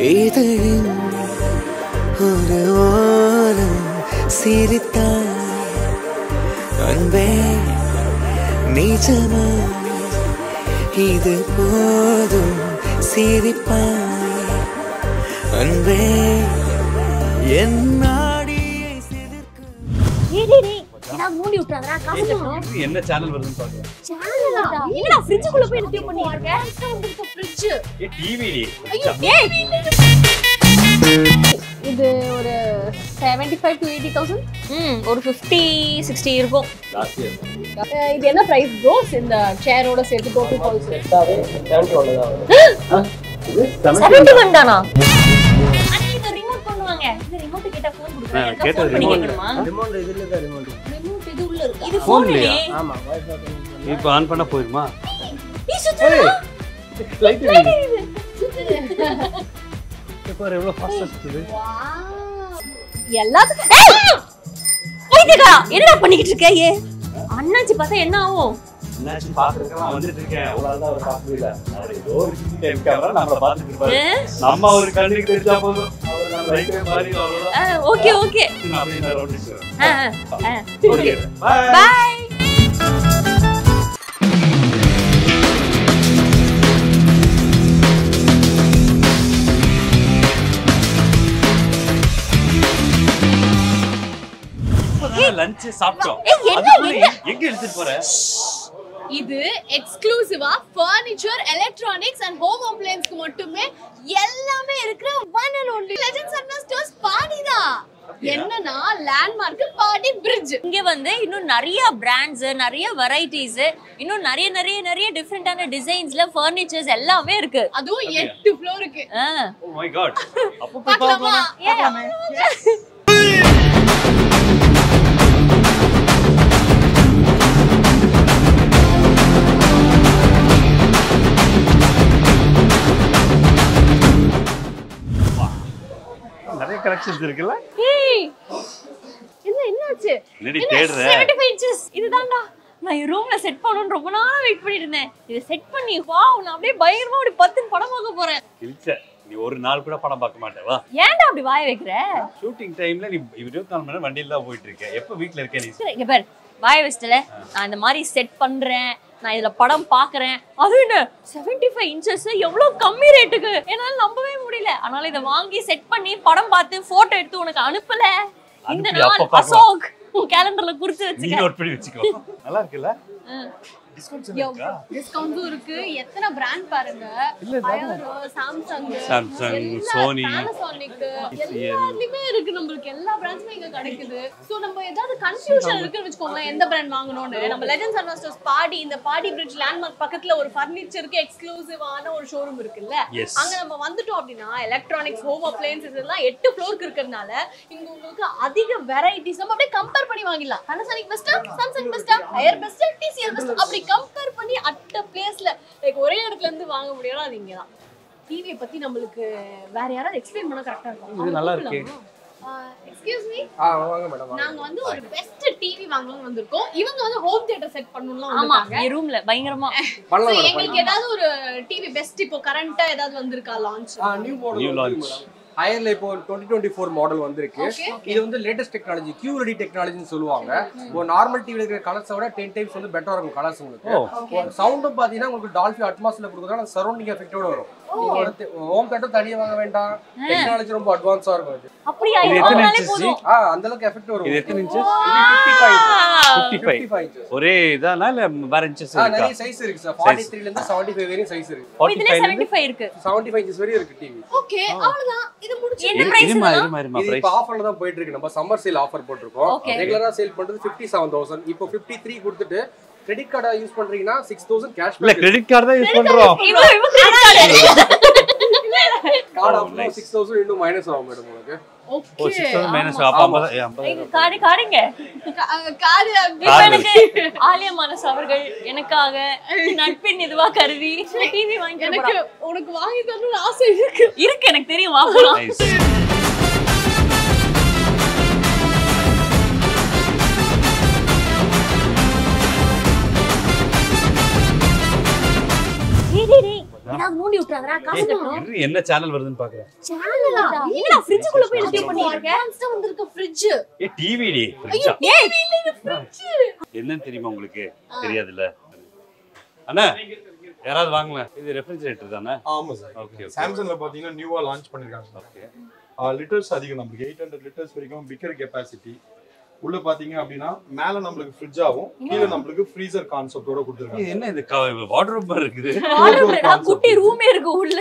இதழின் ஒரு ஓரம் சிரித்தாய் அன்பே நிஜமா இது போதும் சிரிப்பாய் அன்பே என் நாடியை சிலிர்க்க டேய் டேய் டேய் நான் மூடி விட்டுறாதடா காசு கட்டணும் இது என்ன சேனல் வருதுன்னு பாக்குறேன் சேனலா என்னடா ஃப்ரிட்ஜுக்குள்ள போய் நிறுத்தி பண்ணிருக்க ஃப்ரிட்ஜ் ஏ டிவி இது ஒரு seventy five to eighty thousand ம் ஒரு 50 60 இருக்கும் ஜாஸ்தியா இருக்கு இது என்ன பிரைஸ் ப்ரோஸ் இந்த சேரோட சேர்த்து டோட்டல் கால்ஸ் செவன்டி ஒன் தானா அண்ணா இது ரிமோட் பண்ணுவாங்க இந்த ரிமோட் கேட்டா ஃபோன் கொடுக்குறேன் ஆ, எனக்கு கேட்டது ஃபோன் பண்ணி remote. கேட்கணுமா ரிமோட் இதுல தான் ரிமோட் ரிமோட் இது உள்ள இருக்கு இது Phone ஃபோன் லயா? ஆமா வைஃபை கனெக்ட் இப்போ ஆன் பண்ணா போயிருமா நீ சுத்துறா லைட் பாரு எவ்வளவு ஃபாஸ்டா சுத்துது எல்லாத்துக்கும் ஏய்! பைத்தியக்காரா என்னடா பண்ணிக்கிட்டு இருக்க ஏ அண்ணாச்சி பார்த்தா என்ன ஆகும் என்னாச்சு பாக்குறதுக்கு வந்துட்டு இருக்கேன் அவ்வளவுதான் அவர் பார்க்கவே இல்ல அவர் ஏதோ ஒரு சிசிடிவி கேமரா நம்மள பாத்துட்டு இருப்பாரு ஆ? நம்ம ஒரு கண்ணுக்கு தெரிஞ்சா போதும் அவர் நம்ம ரைட் மாதிரி அவ்வளவுதான் ஆ, ஓகே ஓகே நான் அப்படியே நான் round அடிச்சிடுறேன். ஆ, ஆ, ஆ. ஓகே பாய் பாய் லஞ்ச் சாப்பிட்டோம் ஏய், என்ன, அதுக்குள்ள எங்க எடுத்துட்டு போற இது எக்ஸ்க்ளூசிவா ஃபர்னிச்சர் எலக்ட்ரானிக்ஸ் அண்ட் ஹோம் அப்ளையன்ஸ்க்கு மட்டுமே எல்லாமே இருக்கிற one and only legends and stores Padi தான் என்னன்னா லேண்ட்மார்க் பாடி பிரிட்ஜ் இங்க வந்து இன்னும் நிறைய பிராண்ட்ஸ் நிறைய வெரைட்டிஸ் இன்னும் நிறைய நிறைய நிறைய டிஃப்ரெண்டான டிசைன்ஸ்ல ஃபர்னிச்சர்ஸ் எல்லாமே இருக்கு அதுவும் எட்டு ஃப்ளோருக்கு ஆ. ஓ மை காட் அப்போ போய் பார்க்கலாமா? பார்க்கலாமே நிறைய கலெக்ஷன்ஸ் இருக்குல்ல ஏய் என்ன என்னாச்சு என்னடி தேடுற 75 inches இதுதான்டா நான் என் ரூம்ல செட் பண்ணணும்னு ரொம்ப நாள் வெயிட் பண்ணிட்டு இருந்தேன் இதை செட் பண்ணி வாவ் நான் அப்படியே பயங்கரமா அப்படி பத்து படம் பார்க்க போறேன் கிழிச்ச நீ ஒரு நாள் கூட படம் பார்க்க மாட்டே வா ஏன்டா அப்படி வாய வைக்கிற ஷூட்டிங் டைம்ல நீ இருபத்தி நாலு மணி நேரம் வண்டியில தான் போயிட்டு இருக்க எப்ப வீட்ல இருக்க நீ சரி, இங்க பாரு வாய வச்சிட்டல நான் இந்த மாதிரி செட் பண்றேன் நான் இதுல படம் பாக்குறேன் அது என்ன 75 ஃபைவ் இன்ச்சஸ் எவ்வளவு கம்மி ரேட்டுக்கு என்னால நம்பவே முடியல அதனால இதை வாங்கி செட் பண்ணி படம் பார்த்து போட்டோ எடுத்து உனக்கு அனுப்பல இந்த அனுப்பி நாள் அப்ப பார்க்கலாம். அசோக் உன் கேலண்டர்ல குறிச்சு நீ வச்சுக்க நோட் பண்ணி வச்சுக்கோ நல்லா இருக்குல்ல டிஸ்கவுண்ட்ஸ் இருக்கா டிஸ்கவுண்ட்டும் இருக்கு எத்தனை பிராண்ட் பாருங்க சாம்சங் சாம்சங் சோனி பானாசோனிக் எல்லாத்துலயுமே இருக்கு நம்மளுக்கு எல்லா பிராண்ட்ஸுமே இங்க கிடைக்குது சோ நம்ம ஏதாவது கன்ஃபியூஷன் இருக்குன்னு வச்சுக்கோங்களேன் எந்த பிராண்ட் வாங்கணும்னு நம்ம லெஜெண்ட்ஸ் அண்ட் ஸ்டோர்ஸ் பாடி இந்த பாடி பிரிட்ஜ் லேண்ட்மார்க் பக்கத்துல ஒரு ஃபர்னிச்சருக்கு எக்ஸ்க்ளூசிவான ஒரு ஷோரூம் இருக்குல்ல Yes. அங்க நம்ம வந்துட்டோம் அப்படின்னா எலக்ட்ரானிக்ஸ் ஹோம் அப்ளையன்சஸ் எல்லாம் எட்டு ஃப்ளோருக்கு இருக்கிறதுனால இங்க உங்களுக்கு அதிக வெரைட்டிஸ் நம்ம அப்படியே கம்பேர் பண்ணி வாங்கிடலாம் Panasonic பெஸ்டா சாம்சங் பெஸ்டா ஹையர் பெஸ்டா டிசிஎல் பெஸ்ட் அப்படி கம்பேர் பண்ணி அட்ட பிளேஸ்ல லைக் ஒரே இடத்துல இருந்து வாங்க முடியும் அது இங்க தான் டிவியை பத்தி நம்மளுக்கு வேற யாராவது எக்ஸ்பிளைன் பண்ண கரெக்டா இருக்கும் இது நல்லா இருக்கே. எக்ஸ்கியூஸ் மீ ஆ வாங்க மேடம் வாங்க நாங்க வந்து ஒரு பெஸ்ட் டிவி வாங்கணும்னு வந்திருக்கோம் இவங்க வந்து ஹோம் தியேட்டர் செட் பண்ணணும்லாம் ஆமா வந்திருக்காங்க என் ரூம்ல பயங்கரமா பண்ணலாம் So, மேடம் எங்களுக்கு ஏதாவது ஒரு டிவி பெஸ்ட் இப்போ கரண்டா ஏதாவது வந்திருக்கா லான்ச் ஆ நியூ மாடல் New launch. ஹையர்ல இப்போ டுவெண்ட்டி டுவெண்ட்டி ஃபோர் மாடல் வந்திருக்கு Okay. இது வந்து லேட்டஸ்ட் டெக்னாலஜி கியூஎல்இடி டெக்னாலஜின்னு சொல்லுவாங்க ஒரு நார்மல் டிவில இருக்கிற கலர்ஸை விட டென் டைம்ஸ் வந்து பெட்டரா இருக்கும் கலர்ஸ் உங்களுக்கு சவுண்டும் பாத்தீங்கன்னா உங்களுக்கு டால்பி அட்மாஸ்ல கொடுக்குறதுனால சரௌண்டிங் எஃபெக்டோட வரும் ஹோம் தேட்டர் தனியா வாங்க வேண்டாம் டெக்னாலஜி ரொம்ப அட்வான்ஸா இருக்கும் இது அப்படியா இது இது எத்தனை வாங்கினாலே inches போதும் ஆ அந்த அளவுக்கு எஃபெக்ட் வரும் இது எத்தனை இன்ச்சஸ் இது 55 55 55 inches. ஒரே இதானா இல்ல வேற இன்ச்சஸ் ஆ இருக்கா நிறைய சைஸ் இருக்கு சார் 43 ல இருந்து 75 வரையும் சைஸ் இருக்கு ஓ, இதுல 45 ல 75 இருக்கு 75 inches வரையும் இருக்கு டிவி ஓகே அவ்வளவுதான் இது முடிச்சு என்ன இரு- பிரைஸ் இருமா இருமா இருமா இது பிரைஸ் இப்ப ஆஃபர்ல தான் போயிட்டு இருக்கு நம்ம சம்மர் சேல் ஆஃபர் போட்டிருக்கோம் Okay. ரெகுலரா சேல் பண்றது 57000 இப்போ 53 கொடுத்துட்டு கிரெடிட் கார்டை யூஸ் பண்றீங்கன்னா 6000 கேஷ் இல்ல கிரெடிட் கார்டு தான் யூஸ் பண்றோம் இவ இவ credit card. Card Oh, offer nice. 6000 இன்னும் மைனஸ் ஆகும் மேடம் உங்களுக்கு ஓ ஓகே 6000 மைனஸ் அப்ப 50 ஏ, 50 எங்க காடு காடுங்க காது இப்ப காது. எனக்கு ஆலியா மானஸ் அவர்கள் எனக்காக நட்பின் இதுவா கருதி டிவி வாங்கி எனக்கு எனக்கு உனக்கு வாங்கி தரணும்னு ஆசை இருக்கு இருக்கு எனக்கு தெரியும் வா போலாம் நைஸ் டேய், டேய், டேய். ஏதாவது நோண்டி விட்டுறாதடா காசு கட்டணும் இரு, என்ன சேனல் வருதுன்னு பாக்குறேன் சேனலா என்னடா ஃப்ரிட்ஜுக்குள்ள போய் ரிசீவ் பண்ணிட்டு இருக்க அட்வான்ஸ்டா வந்திருக்க ஃப்ரிட்ஜ் ஏ டிவிடி என்னன்னு தெரியுமா உங்களுக்கு தெரியாதுல்ல அண்ணா யாராவது வாங்கலாம் இது ரெஃப்ரிஜரேட்டர் தானே ஆமா சார் ஓகே ஓகே சாம்சங்ல பாத்தீங்கன்னா நியூவா லான்ச் பண்ணிருக்காங்க ஓகே லிட்டர்ஸ் அதிகம் நம்மளுக்கு எயிட் ஹண்ட்ரட் லிட்டர்ஸ் வரைக்கும் பிக்கர் கெப்பாசிட்டி உள்ள பாத்தீங்க அப்படின்னா மேல நம்மளுக்கு ஃப்ரிட்ஜ் ஆகும் கீழே நம்மளுக்கு ஃப்ரீசர் கான்செப்டோட கொடுத்துருக்காங்க இது என்ன இது வார்ட்ரோப் மாதிரி இருக்குது வாடா குட்டி ரூமே இருக்கு உள்ள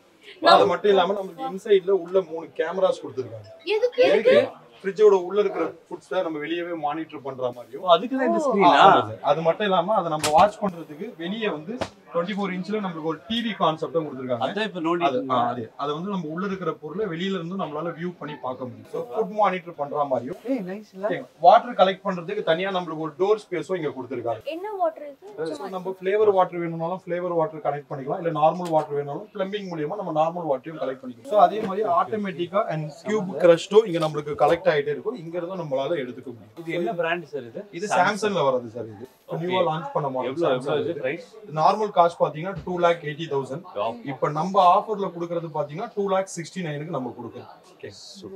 அது மட்டும் இல்லாம நம்மளுக்கு இன்சைட்ல உள்ள மூணு கேமராஸ் கொடுத்துருக்காங்க எதுக்கு எதுக்கு ஃப்ரிட்ஜோட உள்ள இருக்கிற ஃபுட்ஸை நம்ம வெளியவே மானிட்டர் பண்ற மாதிரியும் அதுக்கு தான் இந்த ஆ, ஸ்கிரீனா ஆமா sir. அது மட்டும் இல்லாம அதை நம்ம வாட்ச் பண்றதுக்கு வெளியே வந்து டுவெண்ட்டி ஃபோர் இன்ச்ல நம்மளுக்கு ஒரு டிவி கான்செப்டும் கொடுத்துருக்காங்க அதான் இப்ப நோண்டி அது ஆ, அது அது வந்து நம்ம உள்ள இருக்கிற பொருளை வெளியில இருந்து நம்மளால வியூ பண்ணி பார்க்க முடியும் ஸோ ஃபுட் மானிட்டர் பண்ற மாதிரியும் ஏய் நைஸ் இல்ல வாட்டர் கலெக்ட் பண்றதுக்கு தனியா நம்மளுக்கு ஒரு டோர் ஸ்பேஸும் இங்க கொடுத்துருக்காங்க என்ன வாட்டர் இது So, நம்ம ஃபிளேவர் வாட்டர் வேணும்னாலும் ஃபிளேவர் வாட்டர் கனெக்ட் பண்ணிக்கலாம் இல்ல நார்மல் வாட்டர் வேணாலும் பிளம்பிங் மூலியமா நம்ம நார்மல் வாட்டரையும் கலெக்ட் பண்ணிக்கலாம் ஸோ அதே மாதிரி ஆட்டோமேட்டிக்கா அண்ட் கியூப் கிரஸ்டும் இங்க நம்மளுக்கு கலெக்ட் ஆயிட்டே இருக்கும் இங்க இருந்தும் நம்மளால எடுத்துக்க முடியும் இது என்ன பிராண்ட் சார் இது இது சாம்சங்ல வரது சார் இது நியூவா லான்ச் பண்ண எவ்வளவு எவ்வளவு இது மாடல் பிரைஸ் நார்மல் காஸ்ட் பாத்தீங்கன்னா டூ லேக் எயிட்டி தௌசண்ட் இப்போ நம்ம ஆஃபர்ல கொடுக்கறது பாத்தீங்கன்னா டூ லேக் சிக்ஸ்டி நைனுக்கு நம்ம கொடுக்குறோம் Okay.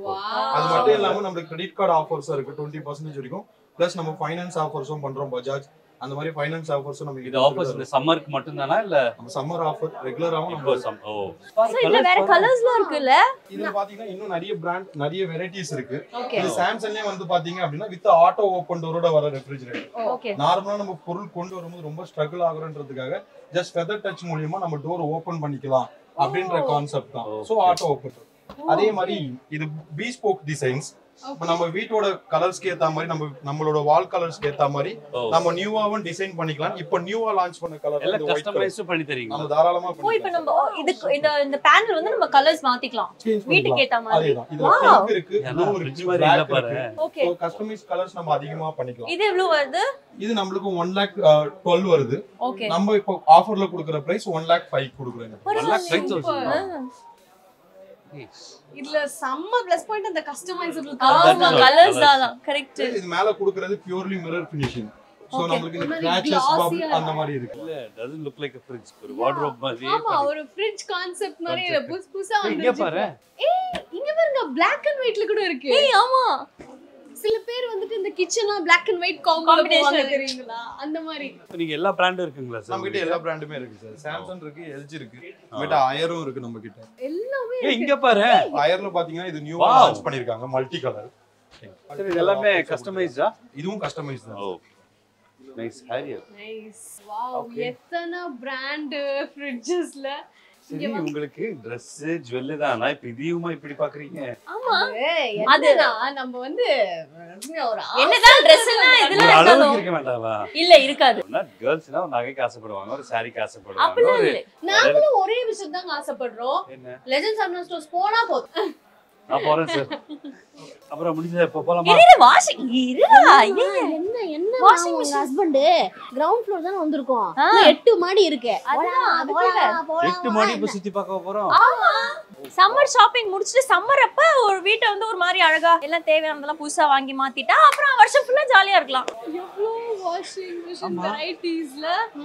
அது மட்டும் இல்லாம நம்மளுக்கு கிரெடிட் கார்டு ஆஃபர்ஸ் இருக்கு டுவெண்ட்டி பர்சன்டேஜ் வரைக்கும் பிளஸ் நம்ம ஃபைனான்ஸ் ஆஃபர்ஸும் பண்றோம் பஜாஜ் அந்த மாதிரி ஃபைனான்ஸ் ஆஃபர்ஸும் நம்ம இது ஆஃபர்ஸ் இந்த சம்மருக்கு மட்டும் தானா இல்ல நம்ம சம்மர் ஆஃபர் ரெகுலராகவும் இப்போ நம்ம சம் ஓ So, இதுல வேற கலர்ஸ்லாம் இருக்குல்ல இதுல பாத்தீங்கன்னா இன்னும் நிறைய பிராண்ட் நிறைய வெரைட்டிஸ் இருக்கு ஓகே இது சாம்சங்லயே வந்து பாத்தீங்க அப்படின்னா வித் ஆட்டோ ஓப்பன் டோரோட வர ரெஃப்ரிஜரேட்டர் ஓகே நார்மலா நம்ம பொருள் கொண்டு வரும்போது ரொம்ப ஸ்ட்ரகிள் ஆகுறன்றதுக்காக ஜஸ்ட் ஃபெதர் டச் மூலியமா நம்ம டோர் ஓபன் பண்ணிக்கலாம் அப்படின்ற கான்செப்ட் தான் சோ ஆட்டோ ஓப்பன் அதே மாதிரி இது பீஸ்போக் டிசைன்ஸ் நம்ம வீட்டோட கலர்ஸ்க்கு ஏத்த மாதிரி நம்ம நம்மளோட வால் கலர்ஸ்க்கு ஏத்த மாதிரி ஓ. நம்ம நியூவாவும் டிசைன் பண்ணிக்கலாம் இப்போ நியூவா லான்ச் பண்ண கலர் எல்லாம் இந்த ஒயிட் கலர் கஸ்டமைஸ் பண்ணி தரீங்க நம்ம தாராளமா ஓ இப்போ நம்ம இதுக்கு இந்த இந்த பேனல் வந்து நம்ம கலர்ஸ் மாத்திக்கலாம் வீட்டுக்கு ஏத்த மாதிரி அதேதான் இதுல பிங்க் இருக்கு ஏன்னா ப்ளூ ஃப்ரிட்ஜ் இருக்கு மாதிரி இல்ல black பாரு இருக்கு ஓகே ஸோ கஸ்டமைஸ் கலர்ஸ் நம்ம அதிகமா பண்ணிக்கலாம் இது எவ்வளவு வருது இது நம்மளுக்கு ஒன் லேக் டுவெல் வருது ஓகே நம்ம இப்போ ஆஃபர்ல கொடுக்குற பிரைஸ் ஒன் லேக் ஃபைவ் கொடுக்குறேங்க ஒன் லேக் ஃபைவ் தௌசண்ட் இதுல செம்ம ப்ளஸ் பாயிண்ட் அந்த கஸ்டமைசபிள் ஆமா That's கலர்ஸ் colours. தான் கரெக்ட் இது மேல கொடுக்கறது purely mirror finishing so Okay. நம்மளுக்கு இந்த ஒரு மாதிரி கிராச்சஸ் glossy-ஆ பபிள் அந்த மாதிரி இருக்கு இல்ல doesn't look like a fridge ஒரு வார்ட்ரோப் மாதிரி ஆமா ஒரு ஃப்ரிட்ஜ் கான்செப்ட் மாதிரி இல்ல புதுசு புதுசா ஏய், இங்க வந்துருச்சு பாரு ஏய் இங்க பாருங்க Black and whiteல கூட இருக்கு ஏய் ஆமா சில பேர் வந்துட்டு இந்த கிச்சன்லாம் Black and white combo Combination. போவாங்க தெரியுங்களா அந்த மாதிரி இப்ப நீங்க எல்லா பிராண்டும் இருக்குங்களா சார் நம்ம கிட்ட எல்லா பிராண்டுமே இருக்கு சார் சாம்சங் இருக்கு எல்ஜி இருக்கு நம்ம கிட்ட அயரும் இருக்கு நம்ம கிட்ட எல்லாமே ஏய் இங்க பாரு அயர்ல பாத்தீங்கன்னா இது நியூவா Wow. லான்ச் பண்ணிருக்காங்க மல்டி கலர் சரி இது எல்லாமே கஸ்டமைஸ்டா இதுவும் கஸ்டமைஸ் தான் oh nice Haier nice wow எத்தனை பிராண்ட் ஃப்ரிட்ஜஸ்ல சரி உங்களுக்கு Dress ஜுவல்லு தான் இப்ப இதையுமா இப்படி பாக்குறீங்க ஆமா அது நம்ம வந்து ஒரு என்னதான் ட்ரெஸ்னா இதெல்லாம் ஒரு அளவுக்கு இருக்காலும் இருக்க வேண்டாமா இல்ல இருக்காது கேர்ள்ஸ்னா ஒரு நகைக்கு ஆசைப்படுவாங்க ஒரு சாரிக்கு ஆசைப்படுவாங்க அப்படிலாம் ஒரு இல்ல நாங்களும் ஒரே விஷயம் தாங்க ஆசைப்படுறோம் என்ன லெஜெண்ட்ஸ் அப்னா ஸ்டோர்ஸ் போனா போதும் நான் போறேன் சார் அப்புறம் முடிஞ்சது இப்ப போலாமா இரு வாஷிங் இருடா ஏன் என்ன என்ன Washing உங்க machine. ஹஸ்பண்ட் கிரவுண்ட் ஃப்ளோர் தானே வந்திருக்கோம் ஆ. இன்னும் எட்டு மாடி இருக்கு அதான், போலாம், அதுக்குள்ள. போலாம், போலாம், எட்டு மணி இப்ப சுத்தி பார்க்க போறோம் சம்மர் ஷாப்பிங் முடிச்சுட்டு சம்மர் அப்ப ஒரு வீட்டை வந்து ஒரு மாதிரி அழகா எல்லாம் தேவையானதெல்லாம் புதுசா வாங்கி மாத்திட்டா அப்புறம் வருஷம் ஃபுல்லா ஜாலியா இருக்கலாம் எவ்வளோ வாஷிங் மிஷின் வெரைட்டிஸ்ல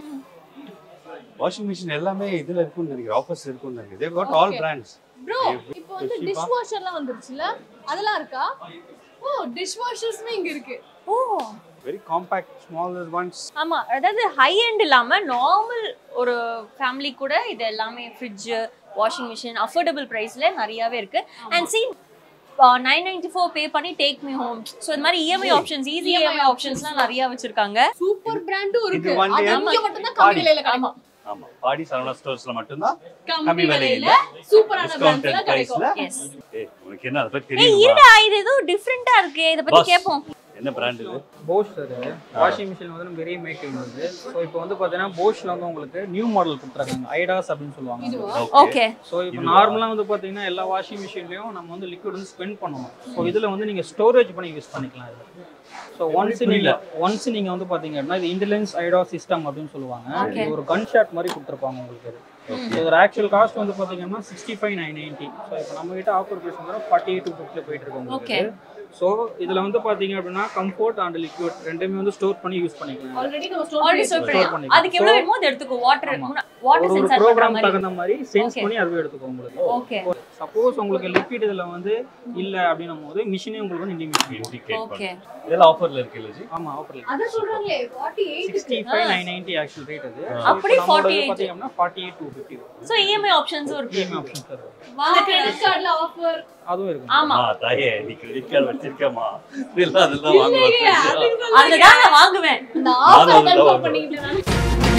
வாஷிங் மிஷின் எல்லாமே இதுல இருக்கும்னு நினைக்கிறேன் ஆஃபர்ஸ் இருக்கும்னு நினைக்கிறேன் they've got all brands bro இப்போ வந்து டிஷ் வாஷர்லாம் வந்துருச்சுல அதெல்லாம் இருக்கா ஓ டிஷ் வாஷர்ஸ்மே இங்க இருக்கு oh very compact small ones ஆமா அதாவது ஹை எண்ட் இல்லாம நார்மல் ஒரு ஃபேமிலி கூட இது எல்லாமே ஃப்ரிட்ஜ் வாஷிங் மிஷின் அஃபோர்டபுள் ப்ரைஸ்ல நிறையவே இருக்கு அண்ட் சி நைன் நைன்டி ஃபோர் பே பண்ணி டேக் மீ ஹோம் ஸோ இந்த மாதிரி இஎம்ஐ ஆப்ஷன்ஸ் ஈஸி இஎம்ஐ ஆப்ஷன்ஸ்லாம் நிறைய வச்சிருக்காங்க சூப்பர் பிராண்டும் இருக்கு இது one அது day இங்க மட்டும் தான் கம்மி விலையில ஆமா கிடைக்கும் ஆமா பாடி சரவணா ஸ்டோர்ஸ்ல மட்டும்தான் கம்மி கம்மி விலையில விலையில சூப்பரான டிஸ்கவுண்டட் பிராண்ட்ஸ்ல பிரைஸ்ல கிடைக்கும் எஸ் ஏய் உனக்கு என்ன அதை பத்தி ஏய் தெரியுமா இருடா இது ஏதோ டிஃப்ரெண்டா இருக்கு இத பத்தி Boss. கேட்போம் என்ன பிராண்ட் இது போஷ் அது வாஷிங் மிஷின் வந்து நம்ம பெரிய மேக்கிங் வருது ஸோ இப்போ வந்து பார்த்தீங்கன்னா போஷில் வந்து உங்களுக்கு நியூ மாடல் கொடுத்துருக்காங்க ஐடாஸ் அப்படின்னு சொல்லுவாங்க ஓகே ஸோ இப்போ நார்மலாக வந்து பார்த்தீங்கன்னா எல்லா வாஷிங் மிஷின்லையும் நம்ம வந்து லிக்விட் வந்து ஸ்பெண்ட் பண்ணணும் ஸோ இதில் வந்து நீங்கள் ஸ்டோரேஜ் பண்ணி யூஸ் பண்ணிக்கலாம் இது ஸோ ஒன்ஸ் நீங்கள் ஒன்ஸ் நீங்கள் வந்து பார்த்தீங்க அப்படின்னா இது இன்டெலிஜென்ஸ் ஐடா சிஸ்டம் அப்படின்னு சொல்லுவாங்க இது ஒரு கன் ஷாட் மாதிரி கொடுத்துருப்பாங்க உங்களுக்கு இது இதோட ஆக்சுவல் காஸ்ட் வந்து பார்த்தீங்கன்னா sixty five nine ninety so இப்போ நம்ம கிட்ட ஆஃபர் ப்ரைஸ் வந்து ஃபார்ட்டி எயிட் டூ ஃபிஃப்டியில் போயிட்டு இருக்கு Okay. உங்களுக்கு ஸோ இதில் வந்து பார்த்தீங்க அப்படின்னா கம்ஃபோர்ட் அண்ட் லிக்விட் ரெண்டுமே வந்து ஸ்டோர் பண்ணி யூஸ் பண்ணிக்கலாம் ஆல்ரெடி நம்ம ஆல்ரெடி ஸ்டோர் ஸ்டோர் பண்ணிக்கலாம். பண்ணி அதுக்கு எவ்வளவு வேணுமோ அது எடுத்துக்கோ வாட்டர் வாட்டர் ஒரு ஒரு சென்சார் பண்ற ப்ரோக்ராம் மாதிரி தகுந்த மாதிரி சென்ஸ் Okay. பண்ணி அதுவே எடுத்துக்கும் உங்களுக்கு ஓகே சப்போஸ் உங்களுக்கு லிக்விட் இதில் வந்து இல்லை அப்படின்னும் போது மிஷினே உங்களுக்கு வந்து இண்டிமேட் இண்டிகேட் ஓகே இதெல்லாம் ஆஃபர்ல இருக்கு இல்ல ஜி ஆமாம் ஆஃபர் அத சொல்றாங்களே 48 sixty five nine ninety actual rate அது அப்படி 48. பார்த்தீங்க அப்படின்னா forty eight two fifty so EMI ஆப்ஷன்ஸும் இருக்கு இஎம்ஐ ஆப்ஷன் சார் அந்த கிரெடிட் கார்டுல ஆஃபர் அதுவும் இருக்கும் ஆமா ஆ தாயே நீ கிரெடிட் கார்டு வச்சிருக்கமா இல்ல அதெல்லாம் வாங்குவேன் அதுதான் நான் வாங்குவேன் இந்த நானும் ஆஃபர் அதுதான் கன்ஃபார்ம் வாங்குவேன். பண்ணிட்டு நான்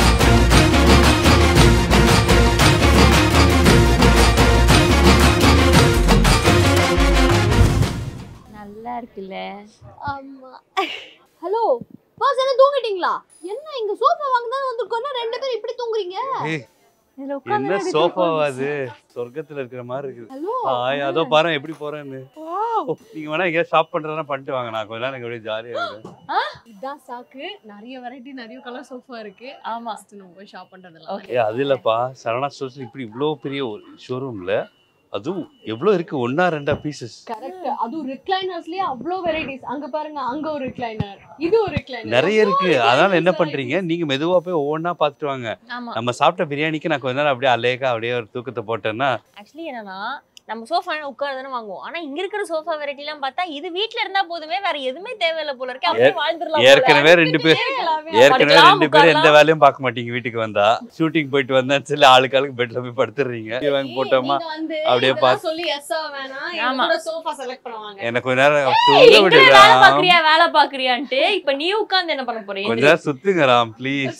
நல்லா இருக்குல்ல ஆமா ஹலோ பாஸ் என்ன தூங்கிட்டீங்களா என்ன இங்க சோஃபா வாங்க தான் வந்திருக்கோம்னா ரெண்டு பேரும் இப்படி தூங்குறீங்க இதுல என்ன உட்கார்ந்து சோஃபாவா அது சொர்க்கத்துல இருக்கிற மாதிரி இருக்குது ஹலோ ஆய் அதோ பாரு எப்படி போறேன்னு Wow. நீங்க வேணா எங்கேயா ஷாப் பண்றதுனா பண்ணிட்டு வாங்க நான் கொஞ்ச நேரம் எனக்கு அப்படியே ஜாலியா இருக்கு இதான் சாக்கு நிறைய வெரைட்டி நிறைய கலர் சோஃபா இருக்கு ஆமா ஃபர்ஸ்ட் நம்ம போய் ஷாப் பண்றதெல்லாம் Okay. ஏ அது இல்லப்பா சரவணா ஸ்டோர்ஸ்ல இப்படி இவ்வளோ பெரிய ஒரு ஷோரூம்ல அதுவும் எவ்வளோ இருக்கு ஒன்னா ரெண்டா பீசஸ் கரெக்ட் அதுவும் ரிக்ளைனர்ஸ்லயே அவ்வளோ வெரைட்டிஸ் அங்க பாருங்க அங்க ஒரு ரிக்ளைனர் இது ஒரு ரிக்ளைனர் நிறைய இருக்கு அதனால என்ன பண்றீங்க நீங்க மெதுவா போய் ஒவ்வொன்றா பார்த்துட்டு வாங்க ஆமா நம்ம சாப்பிட்ட பிரியாணிக்கு நான் கொஞ்ச நேரம் அப்படியே அலேக்கா அப்படியே ஒரு தூக்கத்தை போட்டேன்னா ஆக்சுவலி என்னன்னா நம்ம சோஃபா உட்கார தானே வாங்குவோம் ஆனா இங்க இருக்கிற சோஃபா வெரைட்டி எல்லாம் பார்த்தா இது வீட்ல இருந்தா போதுமே வேற எதுவுமே தேவையில்ல போல இருக்கு அப்படியே வாழ்ந்துடலாம் போல. ஏற்கனவே ரெண்டு பேர் ஏற்கனவே படுக்கலாம், ரெண்டு பேரும் எந்த உட்காரலாம். வேலையும் பார்க்க மாட்டீங்க வீட்டுக்கு வந்தா ஷூட்டிங் போயிட்டு வந்தேன்னு சொல்லி ஆளுக்கு ஆளுக்கு பெட்ல போய் படுத்துடுறீங்க கீழே வாங்கி போட்டோமா வந்து அப்படியே இதெல்லாம் பார்த்து- சொல்லி எஸ்ஸா வேணாம் ஆமா. என்னோட சோஃபா செலக்ட் பண்ணுவாங்க எனக்கு கொஞ்ச நேரம் ஏய், தூங்க எங்கடி வேலை விடுறான் பாக்குறியா வேலை பாக்குறியான்ட்டு இப்ப நீ உட்கார்ந்து என்ன பண்ண போறீங்க கொஞ்ச நேரம் சுத்துங்க ராம் ப்ளீஸ்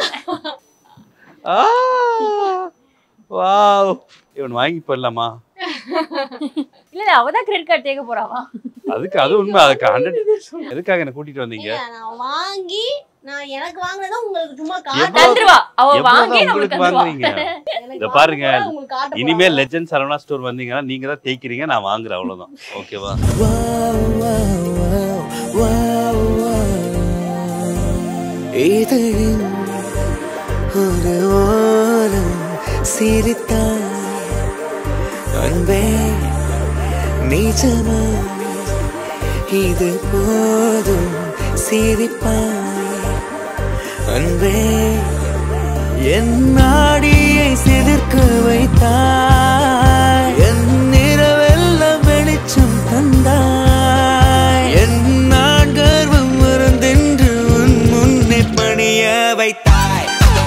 வாவ் இவன் வாங்கி போடலாமா இல்ல இல்ல அவதான் கிரெடிட் கார்டு தேக்க போறாவா அதுக்கு அது உண்மை அதுக்கு ஹண்ட்ரட் எதுக்காக என்ன கூட்டிட்டு வந்தீங்க ஏங்க, நான் வாங்கி நான் எனக்கு வாங்கினதா உங்களுக்கு சும்மா எவ்வளவு- காட்ட தந்துருவா அவ எவ்வளவுதான் வாங்கி நம்மளுக்கு உங்களுக்கு தந்துருவா வாங்குறீங்க எனக்கு இத பாருங்க வாங்கினதா உங்களுக்கு காட்ட இனிமேல் லெஜண்ட் சரவணா ஸ்டோர் வந்தீங்கன்னா நீங்க தான் தேய்க்கிறீங்க நான் வாங்குறேன் அவ்வளவுதான் ஓகேவா இதழின் ஒரு ஓரம் சிரித்தாய் அன்பே நிஜமா இது போதும் சிரிப்பாய் அன்பே என் நாடியை சிலிர்க்க வைத்தாய் என் நிறவெல்லாம் வெளிச்சம் தந்தாய் என் நான் கர்வம் மறந்தென்று உன் முன்னே பணிய வைத்தாய்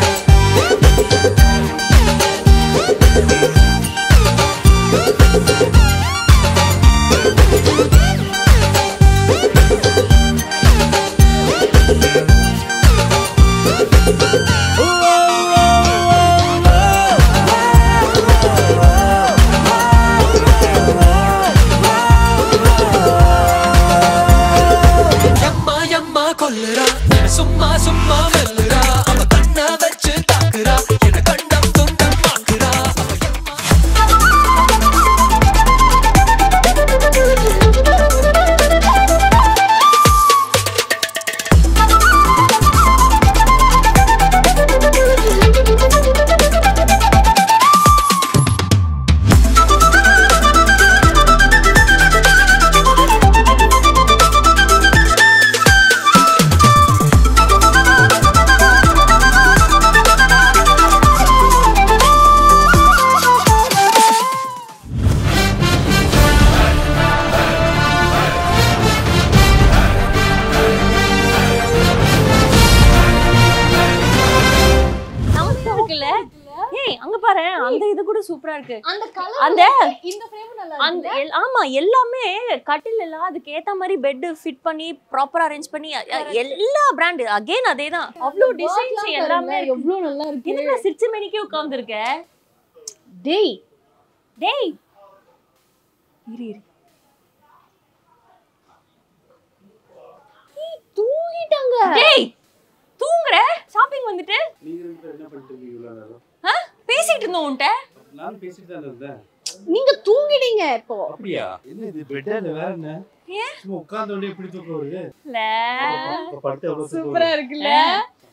எம்மா எம்மா கொல்லுறா சும்மா சும்மா மெல்லுறா அவ கண்ண வச்சு தாக்குறா என கண்டம் துண்டம் மாக்குறா அவ எம்மா நமஸ்தா இருக்குல்ல ஏய் அங்க பாரு அந்த இது கூட சூப்பரா இருக்கு அந்த கலர் அந்த இந்த ஃப்ரேம் நல்லா அந்த எல்- ஆமா எல்லாமே கட்டில் எல்லாம் அதுக்கு ஏத்த மாதிரி பெட் ஃபிட் பண்ணி ப்ராப்பரா அரேஞ்ச் பண்ணி அ- அ- எல்லா பிராண்ட் அகைன் அதேதான் அவ்வளவு டிசைன்ஸ் எல்லாமே இருக்கு. எவ்வளவு நல்லா இருக்கு என்னடா சிரிச்ச மணிக்கே உட்கார்ந்து இருக்க டேய் டேய் இரு இரு தூங்கிட்டாங்க டேய் தூங்குற ஷாப்பிங் வந்துட்டு ஆ? பேசிட்டு இருந்தோம் உன்கிட்ட நான் பேசிட்டு தான் இருந்தேன் நீங்க தூங்கிட்டீங்க இப்போ அப்படியா என்ன இது பெட்டா இல்ல வேற என்ன ஏன்? சும்மா உட்கார்ந்த உடனே எப்படி தூக்கம் வருது இல்ல இப்ப படுத்து எவ்வளவு தூக்கம் சூப்பரா வருது? இருக்குல்ல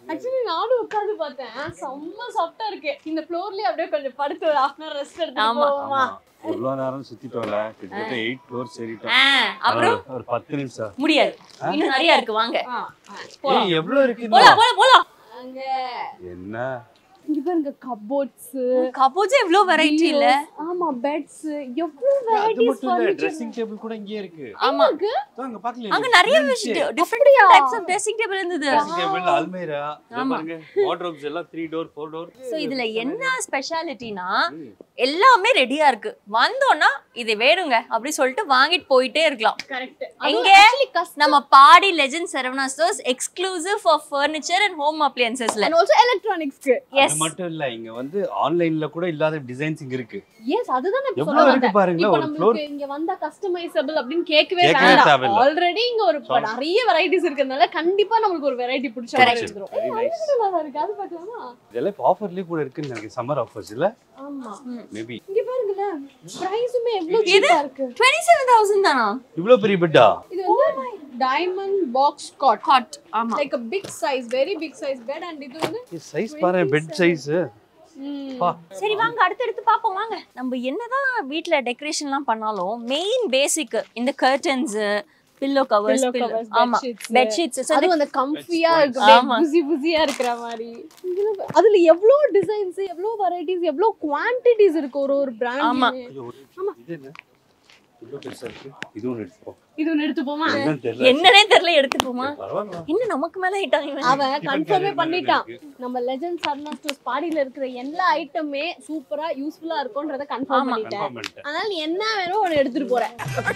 ஆக்சுவலி நானும் உட்கார்ந்து பார்த்தேன் செம்ம சாஃப்டா இருக்கு இந்த ஃப்ளோர்லயே அப்படியே கொஞ்சம் படுத்து ஒரு ஹாஃப் அன் ரெஸ்ட் எடுத்து ஆமா. போவோமா இவ்வளோ நேரம் சுத்திட்டோம்ல கிட்டத்தட்ட எயிட் ஃப்ளோர் சரிட்டோம் ஆ, அப்புறம் ஒரு- ஒரு பத்து நிமிஷம் முடியாது இன்னும் நிறைய இருக்கு வாங்க ஆ, ஏய் எவ்வளோ இருக்கு போலாம் போலாம் போலாம் அங்க என்ன இங்க பாருங்க கபோர்ட்ஸ் கபோர்ட்ஸ் எவ்வளவு வெரைட்டி இல்ல ஆமா பெட்ஸ் எவ்வளவு அது வெரைட்டிஸ் மட்டும் இல்ல ட்ரெஸ்ஸிங் டேபிள் கூட இங்கேயே இருக்கு ஆமா அங்க பாக்கல அங்க நிறைய விஷயம் different types of dressing table இருந்தது ட்ரெஸ்ஸிங் டேபிள் அல்மேரா ஆமா. பாருங்க வார்ட்ரோப்ஸ் எல்லாம் 3 டோர் 4 டோர் சோ இதுல என்ன ஸ்பெஷாலிட்டினா எல்லாமே ரெடியா இருக்கு வந்தோம்னா இது வேணுங்க அப்படி சொல்லிட்டு வாங்கிட்டு போயிட்டே இருக்கலாம் கரெக்ட் எங்க நம்ம Padi legend Saravana stores exclusive for furniture and home அப்ளையன்சஸ்ல அண்ட் ஆல்சோ எலக்ட்ரானிக்ஸ்க்கு அது எஸ் மட்டும் இல்ல இங்க வந்து ஆன்லைன்ல கூட இல்லாத டிசைன்ஸ் இங்க இருக்கு எஸ் அதுதான் நான் இப்ப எவ்வளவு சொல்ல இருக்கு வந்தேன் பாருங்களேன் இப்போ ஒரு ஃப்ளோர் நம்மளுக்கு இங்க வந்தா கஸ்டமைசபிள் அப்படின்னு கேட்கவே கேட்கவே வேண்டாம் தேவையில்ல. ஆல்ரெடி இங்க ஒரு சொல்ல. நிறைய வெரைட்டிஸ் இருக்கிறதுனால கண்டிப்பா நமக்கு ஒரு வெரைட்டி பிடிச்ச மாதிரி வந்துரும் வெரி நைஸ் நல்லா இருக்கு அது பார்க்கலாமா இதெல்லாம் இப்போ ஆஃபர்லயே கூட இருக்குன்னு நினைக்கிறேன் சம்மர் ஆஃபர்ஸ் இல்ல ஆமா மேபி இங்க பாருங்களேன் பிரைஸுமே எவ்வளவு சீப்பா இருக்கு டுவெண்ட்டி செவன் தௌசண்ட் தானா இவ்ளோ பெரிய பெட்டா இது வந்து டைமண்ட் பாக்ஸ் காட் ஹாட் ஆமா like a big size very big size bed and இது வந்து சைஸ் பாரு பெட் சைஸ் ம், பா சரி வாங்க அடுத்தடுத்து பாப்போம் வாங்க நம்ம என்னதான் வீட்ல டெக்கரேஷன்லாம் பண்ணாலும் மெயின் பேசிக் இந்த curtains pillow covers Pillow covers, ஆமா bedsheets. பெட்ஷீட்ஸ் அதுவும் அந்த கம்ஃபியா இருக்கு ஆமா. அப்படியே புசி புசியா இருக்கிற மாதிரி இதுல அதுல எவ்வளவு டிசைன்ஸ் எவ்வளவு வெரைட்டிஸ் எவ்வளவு குவான்டிட்டிஸ் இருக்கு ஒரு ஒரு ஆமா. பிராண்ட் இது என்ன இவ்ளோ பெருசா இருக்கு இது ஒன்று எடுத்துப்போம் இது ஒண்ணு எடுத்து போமா என்னன்னு தெரியல என்னன்னே தெரியல எடுத்துப்போமா பரவாயில்ல இன்னும் நமக்கு மேல ஹிட் ஆகி அவன் கன்ஃபார்மே மாதிரி பண்ணிட்டான் இருக்கு. நம்ம லெஜண்ட் சர்னா ஸ்டோர்ஸ் பாடியில இருக்கிற எல்லா ஐட்டமே சூப்பரா யூஸ்ஃபுல்லா இருக்கும்ன்றத கன்ஃபார்ம் ஆமா. பண்ணிட்டேன் கன்ஃபார்ம் பண்ணிட்டேன் அதனால நீ என்ன வேணும் ஒன்னு எடுத்துட்டு போறேன்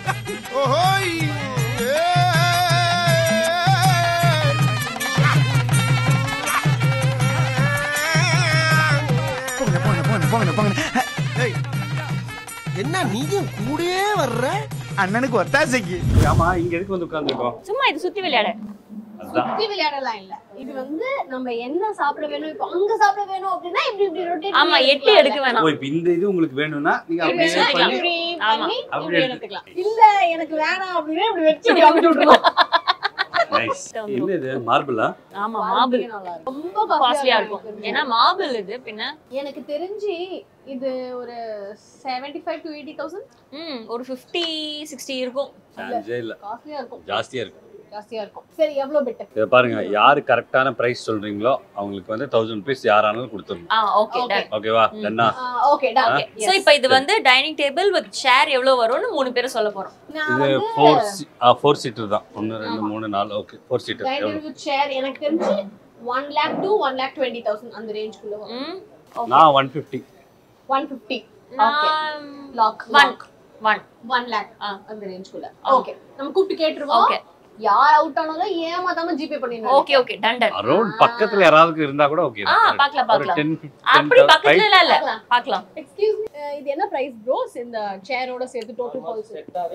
என்ன நீயும் கூடயே வர்ற அண்ணனுக்கு ஒத்தாசைக்கு ஆமா இங்க எதுக்கு வந்து உட்கார்ந்துருக்கோம் சும்மா இது சுத்தி விளையாட அதுதான் சுத்தி விளையாடலாம் இல்ல இது வந்து நம்ம என்ன சாப்பிட வேணும் இப்போ அங்க சாப்பிட வேணும் அப்படின்னா இப்படி இப்படி ரொட்டேட் ஆமா எட்டு எடுக்க ஓ வேணாம் இப்போ இந்த இது உங்களுக்கு வேணும்னா நீங்க அப்படியே வேணா பண்ணி இப்படி ஆமா. பண்ணி அப்படி இப்படி எடுத்து- எடுத்துக்கலாம் இல்ல எனக்கு வேணாம் அப்படின்னா இப்படி வச்சு இப்படி அமுச்சு விட்டுருவோம் நைஸ் என்ன இது மார்பிளா ஆமா மார்பிள் நல்லா இருக்கும் ரொம்ப காஸ்ட்லியா காஸ்ட்லியா இருக்கும் ஏன்னா மார்பிள் இது பின்ன எனக்கு தெரிஞ்சு இது ஒரு seventy five to eighty thousand ம் ஒரு 50 60 இருக்கும் சான்ஸே இல்ல காஸ்ட்லியா இருக்கும் ஜாஸ்தியா இருக்கு ஜாஸ்தியா இருக்கும் சரி எவ்வளவு பெட்டர் இதை பாருங்க யாரு கரெக்டான பிரைஸ் சொல்றீங்களோ அவங்களுக்கு வந்து தௌசண்ட் ருபீஸ் யாரானாலும் கொடுத்துடணும் ஆ ஓகே டன் ஓகேவா டன்னா ஓகே டன் ஓகே சோ இப்போ இது வந்து டைனிங் டேபிள் வித் ஷேர் எவ்வளவு வரும்னு மூணு பேரும் சொல்ல போறோம் நான் இது வந்து ஃபோர் ஃபோர் சீட்டர் தான் ஒன்று ரெண்டு மூணு நாலு ஓகே ஃபோர் சீட்டர் டைனிங் எவ்வளோ வித் சேர் எனக்கு தெரிஞ்சு one lakh to one lakh twenty thousand அந்த ரேஞ்சுக்குள்ள வரும் ம் நான் ஒன் ஃபிஃப்டி ஒன் ஃபிஃப்டி நான் lakh one one one lakh ஆ. அந்த ரேஞ்சுக்குள்ள ஓகே நம்ம கூப்பிட்டு கேட்டுருவோம் ஓகே யார் அவுட் ஆனாலும் ஏமாத்தாம ஜிபே பண்ணிடணும் okay okay done done around பக்கத்துல யாராவது இருந்தா கூட ஓகே ஆ பார்க்கலாம் ஒரு பார்க்கலாம் டென் அப்படி பக்கத்துல எல்லாம் இல்ல பார்க்கலாம். பார்க்கலாம் எக்ஸ்கியூஸ் இது என்ன பிரைஸ் ப்ரோஸ் இந்த சேரோட சேர்த்து டோட்டல் பால்ஸ்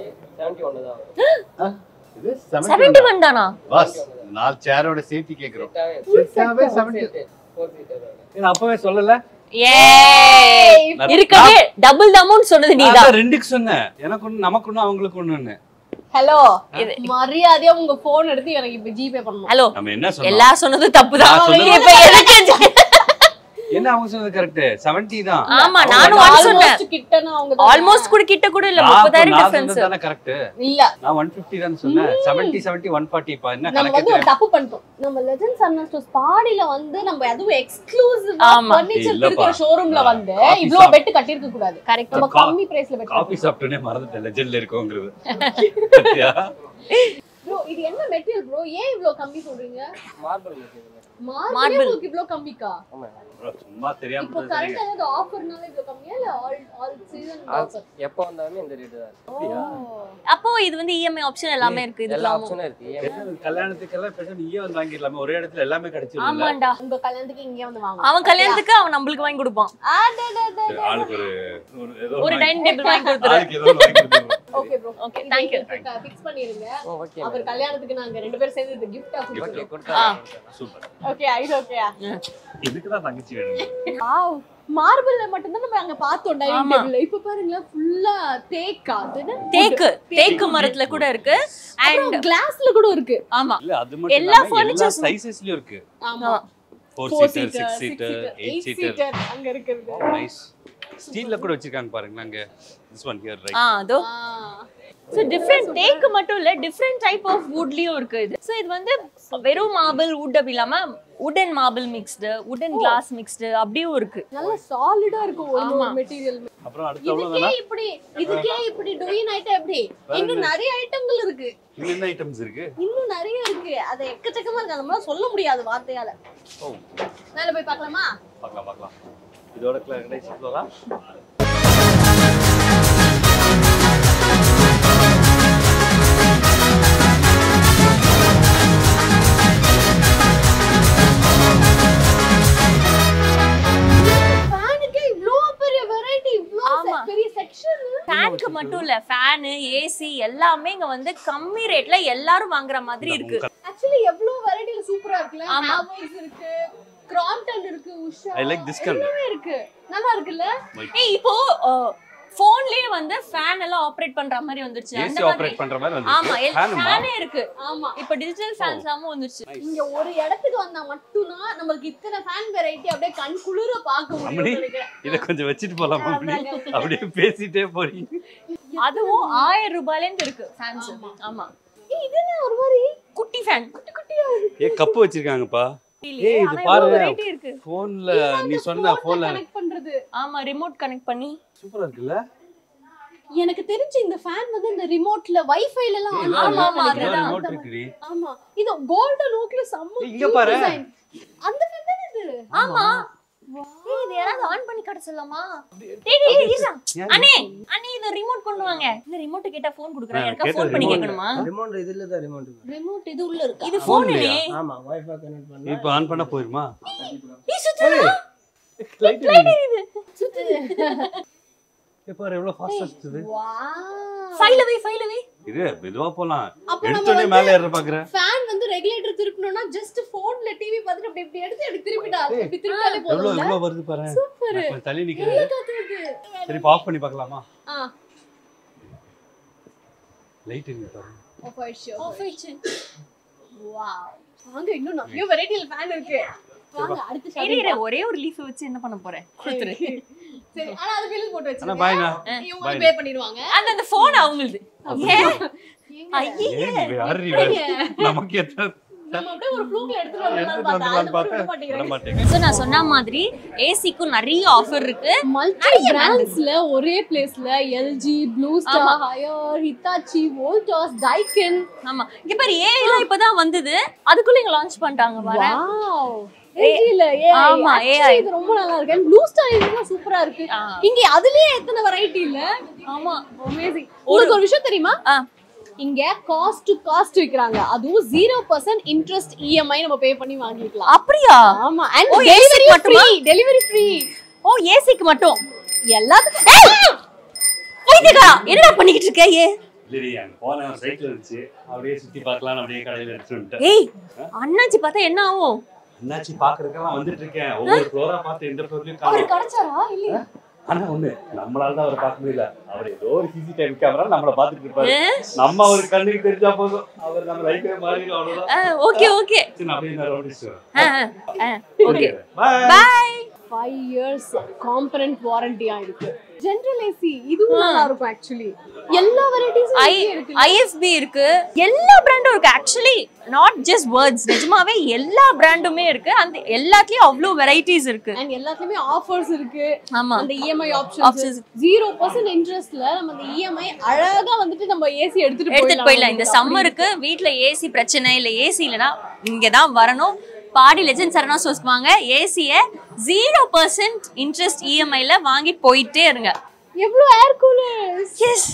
இது 71 தானா பாஸ் நாலு சேரோட சேர்த்து கேக்குறோம் செட்டாவே 70 இது அப்பவே சொல்லல ஏய் நான்- இருக்கவே டபுள் த அமௌண்ட் சொன்னது நான் நீதான் அதான் ரெண்டுக்கு சொன்னேன் எனக்கு ஒண்ணு நமக்கு ஒண்ணு அவங்களுக்கு ஒண்ணுன்னு ஹலோ இது மரியாதையா உங்க போன் எடுத்து எனக்கு இப்ப ஜிபே பண்ணணும் ஹலோ நம்ம என்ன சொன்னோம் எல்லா சொன்னதும் தப்புதான் நான் சொன்னது- இப்ப எதுக்கு என்ன அவங்க சொன்னது கரெக்ட் 70 தான் ஆமா நானும் ஒன் சொன்னேன் ஆல்மோஸ்ட் கிட்டனா அவங்க ஆல்மோஸ்ட் கூட கிட்ட கூட இல்ல நான் முப்பதாயிரம் நான் டிஃபரன்ஸ் சொன்னது தானே கரெக்ட் இல்ல நான் 150 தான் சொன்னேன் 70 70 140 இப்ப என்ன நம்ம கணக்கு வந்து ஒரு தப்பு பண்ணிட்டோம் நம்ம லெஜண்ட் சர்னா ஸ்டோர்ஸ் பாடியில வந்து நம்ம அதுவும் எக்ஸ்க்ளூசிவா ஆமா. ஃபர்னிச்சர் இல்லப்பா. இருக்கிற ஷோரூம்ல நான் வந்து coffee இவ்ளோ shop- பெட் கட்டி இருக்க கூடாது கரெக்ட் நம்ம கா- கம்மி பிரைஸ்ல பெட் காபி சாப்பிட்டோனே மறந்துட்டேன் லெஜெண்ட்ல இருக்கோங்கிறது பாத்தியா? ப்ரோ இது என்ன மெட்டீரியல் ப்ரோ ஏன் இவ்ளோ கம்மி சொல்றீங்க மார்பிள் மார்பிள் Marble. உங்களுக்கு இவ்ளோ கம்மிக்கா bro, சும்மா தெரியாம இப்போ கரண்ட் ஏதாவது ஆஃபர்னால இவ்ளோ கம்மியா இல்ல ஆல் ஆல் சீசன் ஆஃபர் எப்போ வந்தாலுமே இந்த ரேட்டு தான் இருக்கு. அப்போ இது வந்து இஎம்ஐ ஆப்ஷன் எல்லாமே இருக்கு எல்லா இதுக்கெல்லாம் ஆப்ஷனும் இருக்கு EMI கல்யாணத்துக்கெல்லாம் பேச நீயே வந்து வாங்கிடலாமே ஒரே இடத்துல எல்லாமே கிடைச்சிரும்ல ஆமாண்டா உங்க கல்யாணத்துக்கு இங்கே வந்து வாங்க அவன் கல்யாணத்துக்கு அவன் நம்மளுக்கு வாங்கி கொடுப்பான் சரி, ஆளுக்கு ஒரு ஒரு ஏதோ ஒரு வாங்கி- டைனிங் டேபிள் வாங்கி கொடுத்துரு ஆளுக்கு ஏதோ வாங்கி கொடுத்துருவோம். Okay bro okay thank you fix பண்ணிருங்க ஓ ஓகே அவர் கல்யாணத்துக்கு நாங்க ரெண்டு பேரும் சேர்ந்து இந்த கிஃப்டா ஓகே கொடுத்துறோம் கொடுத்தா சூப்பர் ஓகே இது ஓகேயா இதுக்கு தான் தங்கச்சி வேணும் வாவ் மார்பிள்ல மட்டும் தான் நம்ம அங்க பார்த்தோம் டைனிங் ஆமா. டேபிள்ல இப்ப பாருங்களேன் ஃபுல்லா தேக்கா அது என்ன தேக்கு தேக்கு மரத்துல கூட இருக்கு அண்ட் கிளாஸ்ல கூட இருக்கு ஆமா இல்ல அது மட்டும் எல்லா எல்லா எல்லா furnitures- சைஸஸ்லயும் இருக்கு ஆமா four four seater seater six six seater seater eight eight seater seater அங்க இருக்குது நைஸ் ஸ்டீல்ல கூட வச்சிருக்காங்க பாருங்க அங்க திஸ் ஒன் ஹியர் ஆ ரைட் அதோ ஸோ டிஃப்ரெண்ட் தேக்கு மட்டும் இல்ல டிஃப்ரெண்ட் டைப் ஆஃப் வுட்லயும் இருக்கு இது ஸோ இது வந்து வெறும் மார்பிள் வுட் அப்படி இல்லாம உடன் மார்பிள் மிக்ஸ்டு உடன் கிளாஸ் மிக்ஸ்டு அப்படியும் இருக்கு நல்ல சாலிடா இருக்கும் ஒரு ஆமா. மெட்டீரியல் அப்புறம் அடுத்து எவ்வளவு இதுக்கே வேணா இப்படி இதுக்கே இப்படி டொயின் ஐட்டம் எப்படி இன்னும் நிறைய ஐட்டங்கள் இருக்கு இன்னும் என்ன ஐட்டம்ஸ் இருக்கு இன்னும் நிறைய இருக்கு அது எக்கச்சக்கமா இருக்கு நம்மளால சொல்ல முடியாது வார்த்தையால ஓ மேல போய் பார்க்கலாமா பார்க்கலாம் பார்க்கலாம் இதோட கடைசி ஃப்ளோரா ஃபேனுக்கே இவ்ளோ பெரிய வெரைட்டி இவ்ளோ ஆமா. பெரிய செக்ஷன் ஃபேனுக்கு மட்டும் இல்ல ஃபேனு ஏசி எல்லாமே இங்க வந்து கம்மி ரேட்ல எல்லாரும் வாங்குற மாதிரி இருக்கு ஆக்சுவலி எவ்ளோ வெரைட்டில சூப்பரா இருக்குல்ல ஆமா. ஹேவல்ஸ் இருக்கு கிராம்ப்டன் இருக்கு Usha I like this color. எல்லாமே இருக்கு நல்லா இருக்குல்ல ஏய் இப்போ போன்லயே வந்து ஃபேன் எல்லாம் ஆபரேட் பண்ற மாதிரி வந்துருச்சு அந்த ஏசி மாதிரி ஆபரேட் பண்ற மாதிரி ஆமா வந்து ஃபேனுமா ஃபேனே இருக்கு ஆமா இப்போ டிஜிட்டல் ஃபேன்ஸ் எல்லாமும் வந்துருச்சு இங்க ஒரு இடத்துக்கு வந்தா மட்டும்தான் நம்மளுக்கு இத்தனை ஃபேன் வெரைட்டி அப்படியே கண் குளிர பார்க்க அம்மணி முடியும் நினைக்கிறேன் இத கொஞ்சம் வச்சுட்டு போலாமா அப்படி அப்படியே பேசிட்டே போறீங்க அதுவும் ஆயிரம் ரூபாயில இருந்து இருக்கு ஃபேன்ஸ் ஆமா ஏய், இது என்ன ஒரு மாதிரி குட்டி ஃபேன் குட்டி குட்டியா இருக்கு ஏ கப்பு வச்சிருக்காங்கப்பா இல்லையே ஏய், இது ஆனா பாரு. எவ்வளவு வெரைட்டி இருக்கு போன்ல நீ சொன்ன போன்ல கனெக்ட் பண்றது ஆமா ரிமோட் கனெக்ட் பண்ணி சூப்பரா இருக்குல்ல எனக்கு தெரிஞ்சு இந்த ஃபேன் வந்து இந்த ரிமோட்ல வைஃபைல எல்லாம் on ஆமா, பண்ணலாம் ஆமா, நினைக்கிறேன். அதுதான். ரிமோட் இருக்குடி ஆமா இது கோல்டன் ஓக்ல செம்ம ஏய், இங்க cute பாரு. design. அந்த ஃபேன் தானே இது ஆமா ஏய் இது யாராவது ஆன் பண்ணி காட்ட சொல்லலாமா டேய் டேய் டேய், ஈசா அண்ணே அண்ணே இந்த ரிமோட் கொண்டு வாங்க இந்த ரிமோட் கேட்டா ஃபோன் குடுக்குறாங்க நான் யாருக்கா கேட்டது ஃபோன் பண்ணி remote. கேட்கணுமா ரிமோட் இதுல தான் ரிமோட் ரிமோட் இது உள்ள இருக்கா இது ஃபோன் இல்லையா? இல்லையே ஆமா வைஃபை கனெக்ட் பண்ணா இப்ப ஆன் பண்ணா போயிருமா ஏய் சுத்துதா லைட் பாரு எவ்வளவு ஃபாஸ்டா சுத்துது ஃபைல வை ஃபைல வை இது மெதுவா போலாம் அப்ப நம்ம எடுத்தோடனே வந்து- மேல ஏற பாக்குற ஃபேன் வந்து ரெகுலேட்டர் திருப்பணும்னா ஜஸ்ட் போன்ல டிவி பார்த்துட்டு அப்படி இப்படி எடுத்து அப்படி திருப்பிடா இப்படி திருப்பிட்டாலே எவ்வளவு போதும்ல எவ்வளவு வருது பாரு சூப்பர் நான் கொஞ்சம் தள்ளி நிக்கிறேன் காத்து வருது சரி ஆஃப் பண்ணி பார்க்கலாமா ஆ லைட் எங்க பாரு ஆஃப் ஆயிடுச்சு ஆஃப் ஆயிடுச்சு வாவ் வாங்க இன்னும் நிறைய வெரைட்டில ஃபேன் இருக்கு வாங்க அடுத்து இரு shopping இரு ஒரே ஒரு லீஃப் வச்சு என்ன பண்ண போறேன் கொடுத்துரு சரி ஆனா அது பில் போட்டு அண்ணா வச்சிருங்க பாய்ண்ணா இவங்க Bye. பே பண்ணிடுவாங்க அந்த அந்த போன் அவங்களுது ஏன் ஐயே ஏன் இவ யாரு இவ நமக்கு எத்தனை நம்ம அப்படியே ஒரு ஃப்ளூக்ல எடுத்துட்டு எடுத்துட்டு வரலாம்னு வந்துடலாம்னு பார்த்தா பார்த்தேன் விட அது மாட்டேங்க ஸோ நான் சொன்ன மாதிரி ஏசிக்கும் நிறைய ஆஃபர் இருக்கு மல்டி பிராண்ட்ஸ்ல ஒரே பிளேஸ்ல LG Blue Star Haier Hitachi Voltas Daikin ஆமா இங்க பாரு ஏஐலாம் இப்பதான் வந்தது அதுக்குள்ள இங்க லான்ச் பண்ணிட்டாங்க பாரு வாவ் ஏஜில ஏ ஆமா, AI AI. இது ரொம்ப நல்லா இருக்கு ப்ளூ ஸ்டார் இதெல்லாம் சூப்பரா இருக்கு ஆ. இங்க அதுலயே எத்தனை வெரைட்டி இல்ல ஆமா அமேசிங் உங்களுக்கு ஒரு விஷயம் தெரியுமா ஆ. இங்க காஸ்ட் டு காஸ்ட் விக்கிறாங்க அதுவும் ஜீரோ பர்சன்ட் இன்ட்ரெஸ்ட் இஎம்ஐ நம்ம பே பண்ணி வாங்கிக்கலாம் அப்படியா ஆமா அண்ட் ஓ, டெலிவரி AC மட்டுமா? ஃப்ரீ டெலிவரி ஃப்ரீ ஓ ஏசிக்கு மட்டும் எல்லாத்துக்கும் வைத்தியகா என்னடா பண்ணிக்கிட்டு இருக்க ஏ இல்லடி அங்க போன சைக்கிள் இருந்துச்சு அப்படியே சுத்தி பார்க்கலாம் அப்படியே கடையில எடுத்துட்டு வந்துட்டேன் ஏய் அண்ணாச்சி பார்த்தா என்ன ஆகும் என்னாச்சு பாக்குறதுக்கெல்லாம் வந்துட்டு இருக்கேன் ஒவ்வொரு ஃப்ளோரா பார்த்து எந்த ஃப்ளோர்லயும் அவர் காணும் கிடைச்சாரா இல்லையா ஆனா ஒண்ணு நம்மளால தான் அவரை பார்க்க முடியல அவர் ஏதோ ஒரு சிசிடிவி கேமரா நம்மள பாத்துட்டு இருப்பாரு நம்ம அவர் கண்ணுக்கு தெரிஞ்சா போதும் அவர் நம்ம லைஃபே மாறிடும் அவ்வளவுதான் ஓகே ஓகே சரி, நான் அப்படியே நான் ரவுண்ட் வரேன் okay bye bye five years component வாரண்டியா இருக்கு ஜெனரல் ஏசி இதுவும் நல்லா இருக்கும் ஆக்சுவலி எல்லா வெரைட்டிஸும் ஐ இருக்கு ஐஎஃப்பி இருக்கு எல்லா பிராண்டும் இருக்கு ஆக்சுவலி நாட் ஜஸ்ட் வேர்ட்ஸ் நிஜமாவே எல்லா பிராண்டுமே இருக்கு அந்த எல்லாத்துலயும் அவ்வளோ வெரைட்டிஸ் இருக்கு அண்ட் எல்லாத்துலயுமே ஆஃபர்ஸ் இருக்கு ஆமா அந்த EMI options Options. Zero percent இன்ட்ரெஸ்ட்ல நம்ம அந்த இஎம்ஐ அழகா வந்துட்டு நம்ம ஏசி எடுத்துட்டு எடுத்துட்டு போயிடலாம் இந்த சம்மருக்கு வீட்ல ஏசி பிரச்சனை இல்ல ஏசி இல்லைன்னா இங்க தான் வரணும் பாடி லெஜண்ட் சரணா ஸ்டோர்ஸ்க்கு வாங்க ஏசிய ஜீரோ பர்சன்ட் இன்ட்ரெஸ்ட் இஎம்ஐல வாங்கி போயிட்டே இருங்க எவ்வளவு ஏர் கூலர்ஸ் எஸ்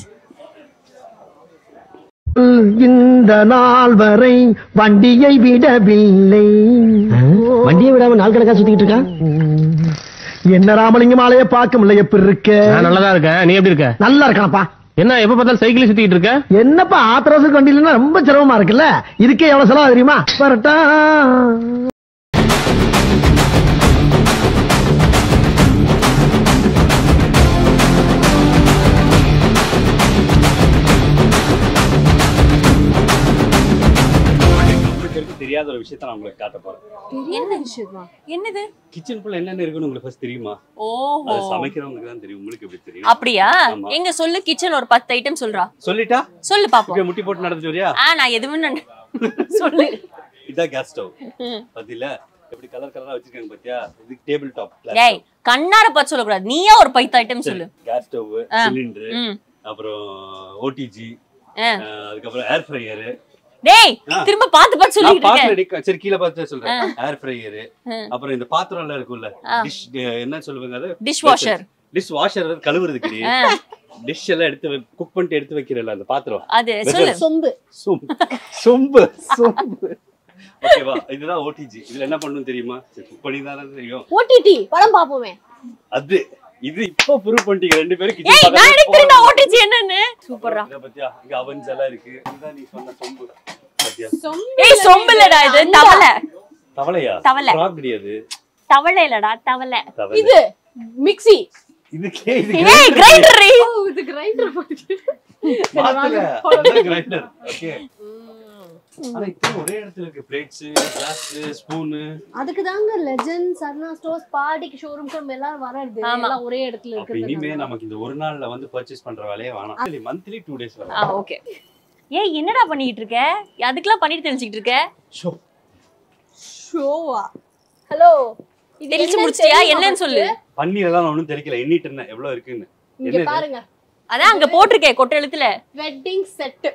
இந்த நாள் வரை வண்டியை விடவில்லை வண்டியை விடாம நாள் கணக்கா சுத்திக்கிட்டு இருக்கா என்ன ராமலிங்கம் ஆலைய பார்க்க முடியல எப்படி இருக்க நான் நல்லதா இருக்கேன் நீ எப்படி இருக்க நல்லா இருக்கானப்பா என்ன எப்ப பார்த்தாலும் சைக்கிள் சுத்திட்டு இருக்க என்னப்பா ஆத்திரவசம் வண்டி இல்லைன்னா ரொம்ப சிரமமா இருக்குல்ல இதுக்கே எவ்வளவு செலவு தெரியுமா பரட்டா தெரியாத தெரியாத ஒரு விஷயத்த நான் உங்களுக்கு காட்ட போறேன் தெரியாத விஷயமா என்னது கிச்சனுக்குள்ள என்னென்ன இருக்குன்னு உங்களுக்கு ஃபர்ஸ்ட் தெரியுமா ஓஹோ அது சமைக்கிறவங்களுக்கு தான் தெரியும் உங்களுக்கு எப்படி தெரியும் அப்படியா ஆமா. எங்க சொல்லு கிச்சன் ஒரு பத்து ஐட்டம் சொல்றா சொல்லிட்டா சொல்லு பாப்போம் இப்ப முட்டி போட்டு நடந்துட்டு வரியா ஆ நான் எதுவுமே நன்- சொல்லு இதான் கேஸ் ஸ்டவ் ம். பாத்தீங்களா எப்படி கலர் கலரா வச்சிருக்காங்க பாத்தியா இது டேபிள் டாப் டேய் கண்ணார பார்த்து சொல்லக்கூடாது நீயா ஒரு பத்து ஐட்டம் சொல்லு கேஸ் ஸ்டவ் ஆ. சிலிண்டர் ம். அப்புறம் ஓடிஜி ஆ. அதுக்கப்புறம் ஏர் ஃப்ரையர் டேய் திரும்ப பார்த்து பார்த்து சொல்லிட்டு இருக்கேன் இருக்கேன் சரி கீழே பார்த்து சொல்றேன் ஏர் ஃப்ரையர் ஆ. அப்புறம் இந்த பாத்திரம் எல்லாம் இருக்கும்ல ஆ. டிஷ் என்ன சொல்லுவாங்க அது Dishwasher. டிஷ் வாஷர் கழுவுறதுக்கு ஆ. டிஷ் எல்லாம் எடுத்து குக் பண்ணிட்டு எடுத்து வைக்கிறல அந்த பாத்திரம் அது சொல்லு சொம்பு சொம்பு சொம்பு சொம்பு ஓகேவா இதுதான் ஓடிஜி இதுல என்ன பண்ணணும் தெரியுமா குக் பண்ணி தானே தெரியும் ஓடிடி படம் பாப்போமே அது இது இப்போ ப்ரூவ் பண்ணிட்டீங்க ரெண்டு பேரும் kitchen ஏய் நான் பக்கத்துல எனக்கு தெரியும் நான் ஓட்டிச்சு என்னன்னு சூப்பரா இதை பத்தியா இங்க அவன்ஸ் எல்லாம் இருக்கு இதுதான் நீ சொன்ன சொம்பு பத்தியா ஏய் சொம்புலடா இது தவளை தவளையா தவளை. frog கிடையாது தவளை இல்லடா தவளை தவளை இது மிக்ஸி இதுக்கே இது ஏய் கிரைண்டர் ஓ இது கிரைண்டர் போட்டு மாத்துல கிரைண்டர் ஓகே ஆனா இப்போ ஒரே இடத்துல இருக்கு பிளேட்ஸ் கிளாஸ் ஸ்பூன் அதுக்கு தாங்க லெஜண்ட் சர்னா ஸ்டோர்ஸ் பாடிக்கு ஷோரூம்க்கு நம்ம எல்லாரும் வர்றது ஆமா. எல்லாம் ஒரே இடத்துல அப்ப இனிமே இருக்குது நமக்கு இந்த ஒரு நாள்ல வந்து பர்ச்சேஸ் பண்ற வேலையே வேணாம் மந்த்லி டூ டேஸ் ஆ வரும் ஓகே ஏய் என்னடா பண்ணிட்டு இருக்க அதுக்கெல்லாம் பண்ணிட்டு தெரிஞ்சுக்கிட்டு இருக்க ஷோ ஷோவா ஹலோ தெளிச்சு முடிச்சிட்டியா என்னன்னு சொல்லு பன்னீர் எல்லாம் நான் ஒண்ணும் தெரியல எண்ணிட்டு இருந்தேன் எவ்வளவு இருக்குன்னு இங்க என்னது? பாருங்க அதான் அங்க போட்டிருக்கேன் கொட்டை எழுத்துல வெட்டிங் செட்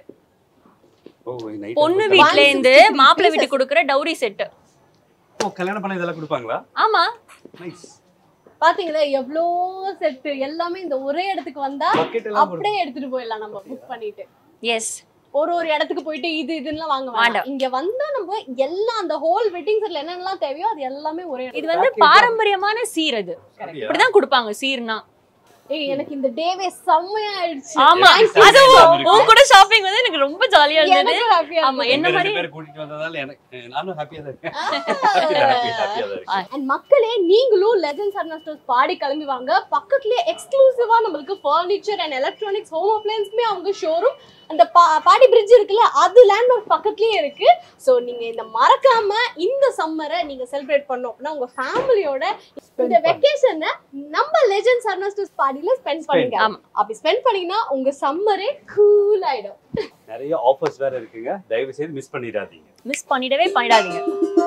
ஓ night பொண்ணு வந்து- வீட்ல இருந்து மாப்பிள்ளை வீட்டுக்கு கொடுக்குற டவுரி செட் ஓ கல்யாணம் பண்ண இதெல்லாம் கொடுப்பாங்களா ஆமா நைஸ் பாத்தீங்களா எவ்வளோ செட் எல்லாமே இந்த ஒரே இடத்துக்கு வந்தா Bucket எல்லாம் அப்படியே எடுத்துட்டு போயிடலாம் நம்ம புக் பண்ணிட்டு எஸ் ஒரு ஒரு இடத்துக்கு போயிட்டு இது இதுன்னு வாங்க வேண்டாம் வேண்டாம். இங்க வந்தா நம்ம எல்லாம் அந்த ஹோல் வெட்டிங் செட்ல என்னென்னலாம் தேவையோ அது எல்லாமே ஒரே இது இடத்துல வந்து பாரம்பரியமான சீர் அது அப்படியா? இப்படிதான் கொடுப்பாங்க சீர்னா ஏய் எனக்கு இந்த டேவே செம்மையா ஆயிடுச்சு ஆமா Thank you அது so உன் much. உன் கூட ஷாப்பிங் வந்து எனக்கு ரொம்ப ஜாலியா இருந்தது எனக்கும் happy ஆ ஆமா இருந்தது. என்ன எங்க மாதிரி ரெண்டு பேர் கூட்டிட்டு வந்ததால எனக்கு நானும் ஹாப்பியா தான் இருக்கேன் ஹாப்பியா தான் இருக்கேன் அண்ட் மக்களே நீங்களும் லெஜண்ட் சர்னா ஸ்டோர்ஸ் பாடி கிளம்பி வாங்க பக்கத்துலயே எக்ஸ்க்ளூசிவா நம்மளுக்கு ஃபர்னிச்சர் அண்ட் எலக்ட்ரானிக்ஸ் ஹோம் அப்ளையன்ஸ்மே அவங்க ஷோரூம் அந்த பா பாடி பிரிட்ஜ் இருக்குல்ல அது லேண்ட்மார்க் பக்கத்துலயே இருக்கு ஸோ நீங்க இந்த மறக்காம இந்த சம்மரை நீங்க செலிப்ரேட் பண்ணோம் அப்படின்னா உங்க ஃபேமிலியோட இந்த வெக்கேஷனை நம்ம லெஜண்ட் சர்னா ஸ்டோர்ஸ் பாடியில ஸ்பெண்ட் பண்ணுங்க ஆமா. அப்படி ஸ்பெண்ட் பண்ணீங்கன்னா உங்க சம்மரே கூல் ஆயிடும் நிறைய ஆஃபர்ஸ் வேற இருக்குங்க தயவு செய்து மிஸ் பண்ணிடாதீங்க மிஸ் பண்ணிடவே பண்ணிடாதீங்க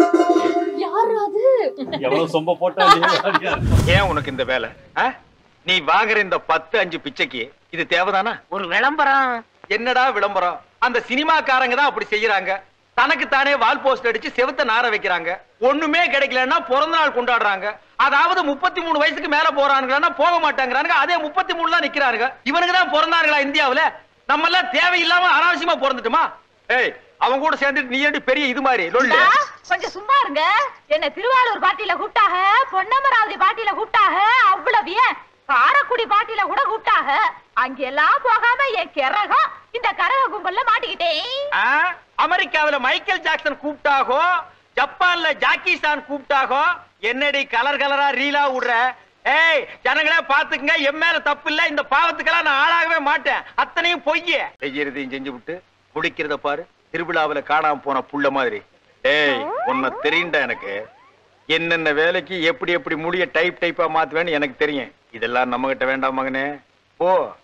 யாராவது எவ்வளவு சொம்ப போட்டா இல்லையா? ஏன் உனக்கு இந்த வேலை ஆ? நீ வாங்குற இந்த பத்து அஞ்சு பிச்சைக்கு இது தேவைதானா ஒரு விளம்பரம் என்னடா விளம்பரம் அந்த சினிமாக்காரங்க தான் அப்படி செய்யறாங்க தனக்கு தானே வால் போஸ்ட் அடிச்சு செவுத்த நார வைக்கிறாங்க ஒண்ணுமே கிடைக்கலன்னா பிறந்த நாள் கொண்டாடுறாங்க அதாவது முப்பத்தி மூணு வயசுக்கு மேல போறானுங்கன்னா போக மாட்டாங்கிறானுங்க அதே முப்பத்தி மூணு தான் நிக்கிறானுங்க இவனுக்கு தான் பிறந்தாங்களா இந்தியாவுல நம்ம எல்லாம் தேவையில்லாம அனாவசியமா பிறந்துட்டுமா ஏய் அவன் கூட சேர்ந்துட்டு நீ ஏண்டி பெரிய இது மாதிரி லொல்லு கொஞ்சம் சும்மா இருங்க என்ன திருவாரூர் பாட்டியில கூப்பிட்டாக பொன்னமராவதி பாட்டியில கூப்பிட்டாக அவ்வளவு ஏன் காரக்குடி பாட்டியில கூட கூப்பிட்டாக அங்கெல்லாம் போகாம என் கிறகம் இந்த கரக கும்பல்ல மாட்டிக்கிட்டேன் ஆ? அமெரிக்காவுல மைக்கேல் ஜாக்சன் கூப்பிட்டாகோ ஜப்பான்ல ஜாக்கி சான் கூப்பிட்டாகோ என்னடி கலர் கலரா ரீலா விடுற ஏய் ஜனங்களே பாத்துக்கங்க என் மேல தப்பு இல்ல இந்த பாவத்துக்கெல்லாம் நான் ஆளாகவே மாட்டேன் அத்தனையும் பொய்ய செய்யறதையும் செஞ்சு விட்டு முடிக்கிறத பாரு திருவிழாவுல காணாம போன புள்ள மாதிரி ஏய் உன்னை தெரியும்டா எனக்கு என்னென்ன வேலைக்கு எப்படி எப்படி முடிய டைப் டைப்பா மாத்துவேன்னு எனக்கு தெரியும் இதெல்லாம் நம்ம கிட்ட வேண்டாம் மகனே போ